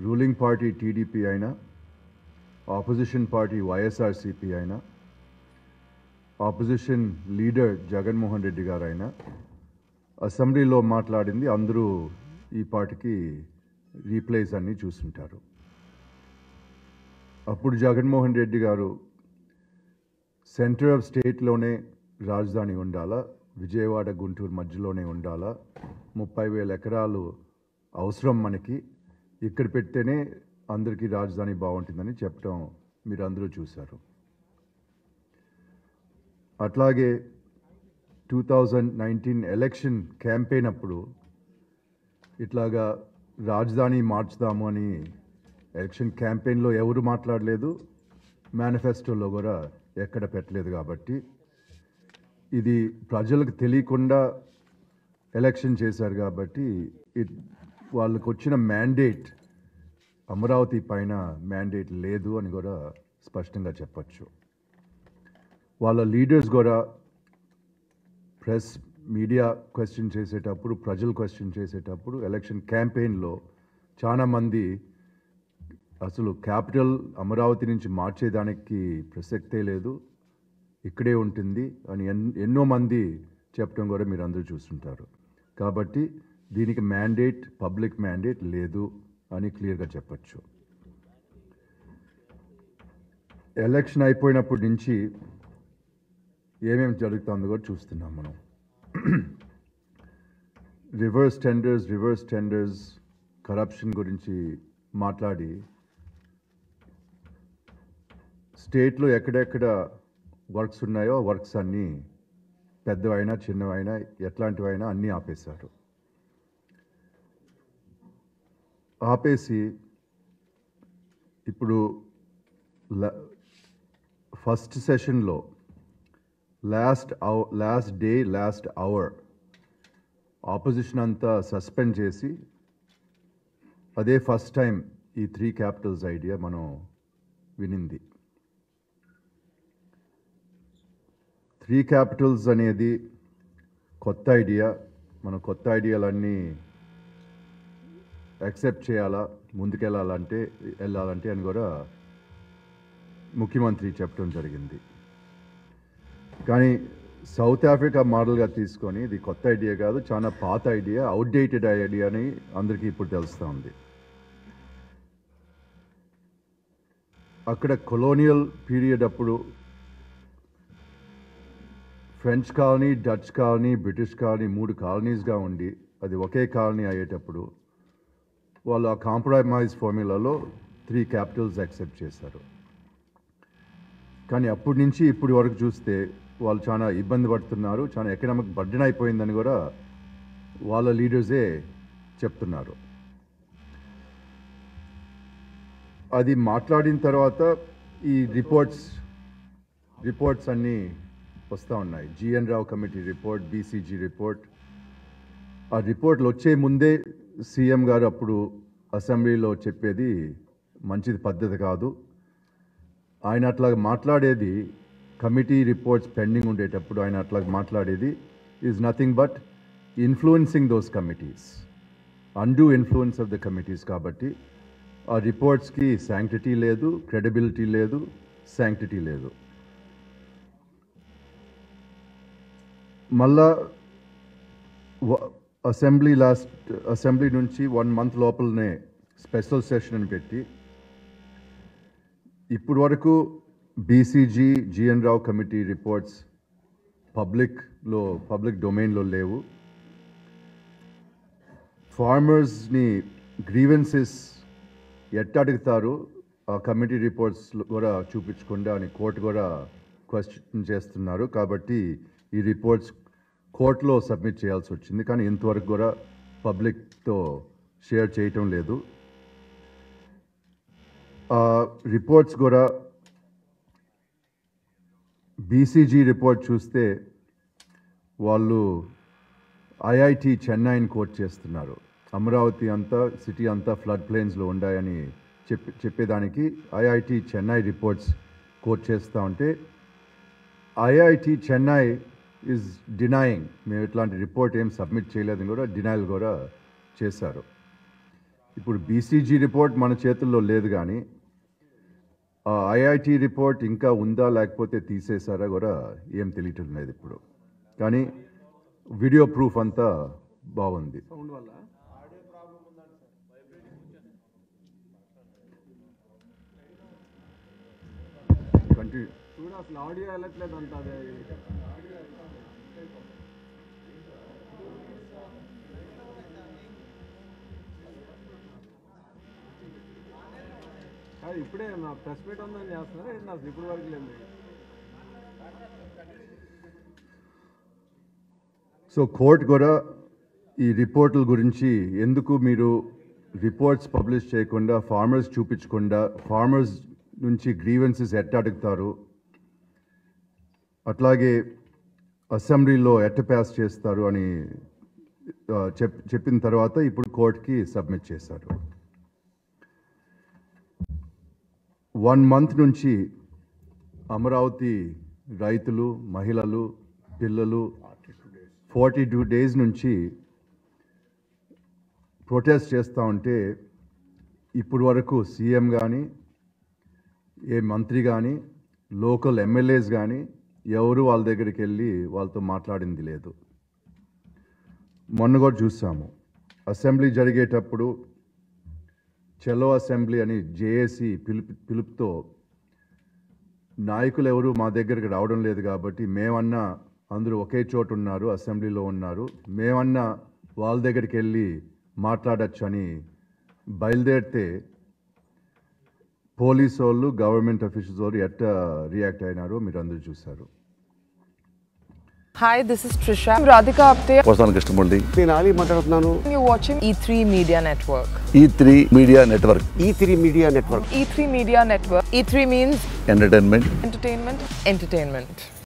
Ruling party TDP అయినా opposition party YSRCP అయినా opposition leader Jaganmohan Reddy గారైనా అసెంబ్లీలో మాట్లాడింది అందరూ ఈ పార్టీకి రీప్లేస్ అన్ని చూస్తుంటారు అప్పుడు జగన్మోహన్ రెడ్డి గారు సెంటర్ ఆఫ్ స్టేట్లోనే రాజధాని ఉండాలా విజయవాడ గుంటూరు మధ్యలోనే ఉండాలా ముప్పై వేల ఎకరాలు అవసరం మనకి ఇక్కడ పెడితేనే అందరికీ రాజధాని బాగుంటుందని చెప్పడం మీరు అందరూ చూశారు అట్లాగే two thousand nineteen election campaign అప్పుడు ఇట్లాగా రాజధాని మార్చుదాము అని ఎలక్షన్ క్యాంపెయిన్లో ఎవరు మాట్లాడలేదు మేనిఫెస్టోలో కూడా ఎక్కడ పెట్టలేదు కాబట్టి ఇది ప్రజలకు తెలియకుండా ఎలక్షన్ చేశారు కాబట్టి ఇట్ వాళ్ళకు వచ్చిన మ్యాండేట్ అమరావతి పైన మ్యాండేట్ లేదు అని కూడా స్పష్టంగా చెప్పచ్చు వాళ్ళ లీడర్స్ కూడా ప్రెస్ మీడియా క్వశ్చన్ చేసేటప్పుడు ప్రజలు క్వశ్చన్ చేసేటప్పుడు ఎలక్షన్ క్యాంపెయిన్లో చాలామంది అసలు క్యాపిటల్ అమరావతి నుంచి మార్చేదానికి ప్రసక్తే లేదు ఇక్కడే ఉంటుంది అని ఎన్ ఎన్నో మంది చెప్పడం కూడా మీరు అందరూ చూస్తుంటారు కాబట్టి దీనికి మ్యాండేట్ పబ్లిక్ మ్యాండేట్ లేదు అని క్లియర్గా చెప్పచ్చు ఎలక్షన్ అయిపోయినప్పటి నుంచి ఏమేమి జరుగుతుందో కూడా చూస్తున్నాం మనం reverse tenders reverse tenders corruption గురించి మాట్లాడి స్టేట్లో ఎక్కడెక్కడ వర్క్స్ ఉన్నాయో వర్క్స్ అన్నీ పెద్దవైనా చిన్నవైనా ఎట్లాంటివైనా అన్నీ ఆపేశారు ఆపేసి ఇప్పుడు ఫస్ట్ సెషన్లో లాస్ట్ అవ last day last hour opposition అంతా సస్పెండ్ చేసి అదే ఫస్ట్ టైం ఈ త్రీ క్యాపిటల్స్ ఐడియా మనం వినింది త్రీ క్యాపిటల్స్ అనేది కొత్త ఐడియా మన కొత్త ఐడియాలన్నీ యాక్సెప్ట్ చేయాలా ముందుకెళ్ళాలంటే వెళ్ళాలంటే అని కూడా ముఖ్యమంత్రి చెప్పడం జరిగింది కానీ సౌత్ ఆఫ్రికా మోడల్గా తీసుకొని ఇది కొత్త ఐడియా కాదు చాలా పాత ఐడియా అవుట్డేటెడ్ ఐడియా అని అందరికీ ఇప్పుడు తెలుస్తూ ఉంది అక్కడ కొలోనియల్ పీరియడ్ అప్పుడు French colony Dutch colony British colony మూడు కాలనీస్గా ఉండి అది ఒకే కాలనీ అయ్యేటప్పుడు వాళ్ళు ఆ కాంప్రమైజ్ ఫార్ములాలో త్రీ క్యాపిటల్స్ యాక్సెప్ట్ చేశారు కానీ అప్పటి నుంచి ఇప్పటి వరకు చూస్తే వాళ్ళు చాలా ఇబ్బంది పడుతున్నారు చాలా ఎకనామిక్ బర్డెన్ అయిపోయిందని కూడా వాళ్ళ లీడర్సే చెప్తున్నారు అది మాట్లాడిన తర్వాత ఈ రిపోర్ట్స్ రిపోర్ట్స్ అన్నీ వస్తూ ఉన్నాయి GN Rao committee report BCG report ఆ రిపోర్ట్లు వచ్చే ముందే సీఎం గారు అప్పుడు అసెంబ్లీలో చెప్పేది మంచిది పద్ధతి కాదు ఆయన అట్లా మాట్లాడేది కమిటీ రిపోర్ట్స్ పెండింగ్ ఉండేటప్పుడు ఆయన అట్లా మాట్లాడేది is nothing but influencing those committees and influence of the committees కాబట్టి ఆ రిపోర్ట్స్కి శాంక్టిటీ లేదు క్రెడిబిలిటీ లేదు శాంక్టిటీ లేదు మళ్ళా వ- అసెంబ్లీ లాస్ట్ అసెంబ్లీ నుంచి వన్ మంత్ లోపలనే స్పెషల్ సెషన్ అని పెట్టి ఇప్పుడు వరకు BCG GN Rao committee reports పబ్లిక్లో పబ్లిక్ డొమైన్లో లేవు ఫార్మర్స్ని గ్రీవెన్సెస్ ఎట్ట అడుగుతారు ఆ కమిటీ రిపోర్ట్స్ కూడా చూపించకుండా అని కోర్టు కూడా క్వశ్చన్ చేస్తున్నారు కాబట్టి ఈ రిపోర్ట్స్ కోర్టులో సబ్మిట్ చేయాల్సి వచ్చింది కానీ ఇంతవరకు కూడా పబ్లిక్తో షేర్ చేయటం లేదు ఆ రిపోర్ట్స్ కూడా బీసీజీ రిపోర్ట్ చూస్తే వాళ్ళు ఐఐటి చెన్నైని కోట్ చేస్తున్నారు అమరావతి అంతా సిటీ అంతా ఫ్లడ్ ప్లేన్స్లో ఉండాయని చెప్పి చెప్పేదానికి ఐఐటి చెన్నై రిపోర్ట్స్ కోట్ చేస్తూ ఉంటే ఐఐటి చెన్నై ఈజ్ డినయింగ్ మేము ఇట్లాంటి రిపోర్ట్ ఏం సబ్మిట్ చేయలేదని కూడా డినైల్ కూడా చేశారు ఇప్పుడు బీసీజీ రిపోర్ట్ మన చేతుల్లో లేదు కానీ ఐఐటి రిపోర్ట్ ఇంకా ఉందా లేకపోతే తీసేసారా కూడా ఏం తెలియటం లేదు ఇప్పుడు కానీ వీడియో ప్రూఫ్ అంతా బాగుంది సౌండ్ వల్ల కంటిన్యూ చూడు అసలు ఆడియో వెళ్ళట్లేదు అంత అదే కాదు ఇప్పుడే నా ప్రెస్ మీట్ ఉందని చేస్తున్నారా ఏంటి అసలు ఇప్పుడు వరకు లేదు సో కోర్టు కూడా ఈ రిపోర్టుల గురించి ఎందుకు మీరు రిపోర్ట్స్ పబ్లిష్ చేయకుండా ఫార్మర్స్ చూపించకుండా ఫార్మర్స్ నుంచి గ్రీవెన్సెస్ ఎట్ట అడుగుతారు అట్లాగే అసెంబ్లీలో ఎట్ట పాస్ చేస్తారు అని ఆ, చెప్ చెప్పిన తర్వాత ఇప్పుడు కోర్టుకి సబ్మిట్ చేశారు వన్ మంత్ నుంచి అమరావతి రైతులు మహిళలు పిల్లలు ఫార్టీ టూ డేస్ నుంచి ప్రొటెస్ట్ చేస్తూ ఉంటే ఇప్పుడు వరకు సీఎం కానీ ఏ మంత్రి కానీ లోకల్ ఎమ్మెల్యేస్ కానీ ఎవరు వాళ్ళ దగ్గరికి వెళ్ళి వాళ్ళతో మాట్లాడింది లేదు మొన్న కూడా చూసాము అసెంబ్లీ జరిగేటప్పుడు చలో అసెంబ్లీ అని జేఏసీ పిలుపు పిలుపుతో నాయకులు ఎవరు మా దగ్గరికి రావడం లేదు కాబట్టి మేమన్నా అందరూ ఒకే చోట ఉన్నారు అసెంబ్లీలో ఉన్నారు మేమన్నా వాళ్ళ దగ్గరికి వెళ్ళి మాట్లాడచ్చు అని బయలుదేరితే పోలీస్ వాళ్ళు గవర్నమెంట్ అఫీషియల్స్ వాళ్ళు ఎట్ట రియాక్ట్ అయినారో మీరు అందరూ చూశారు Hi, this is Trisha. I'm Radhika Apte. వస్తాను కృష్ణమూర్తి నేను ఆలీ మాట్లాడుతున్నాను You're watching E3 Media Network. E three media network E three media network E3 Media Network. E3 means entertainment entertainment, entertainment.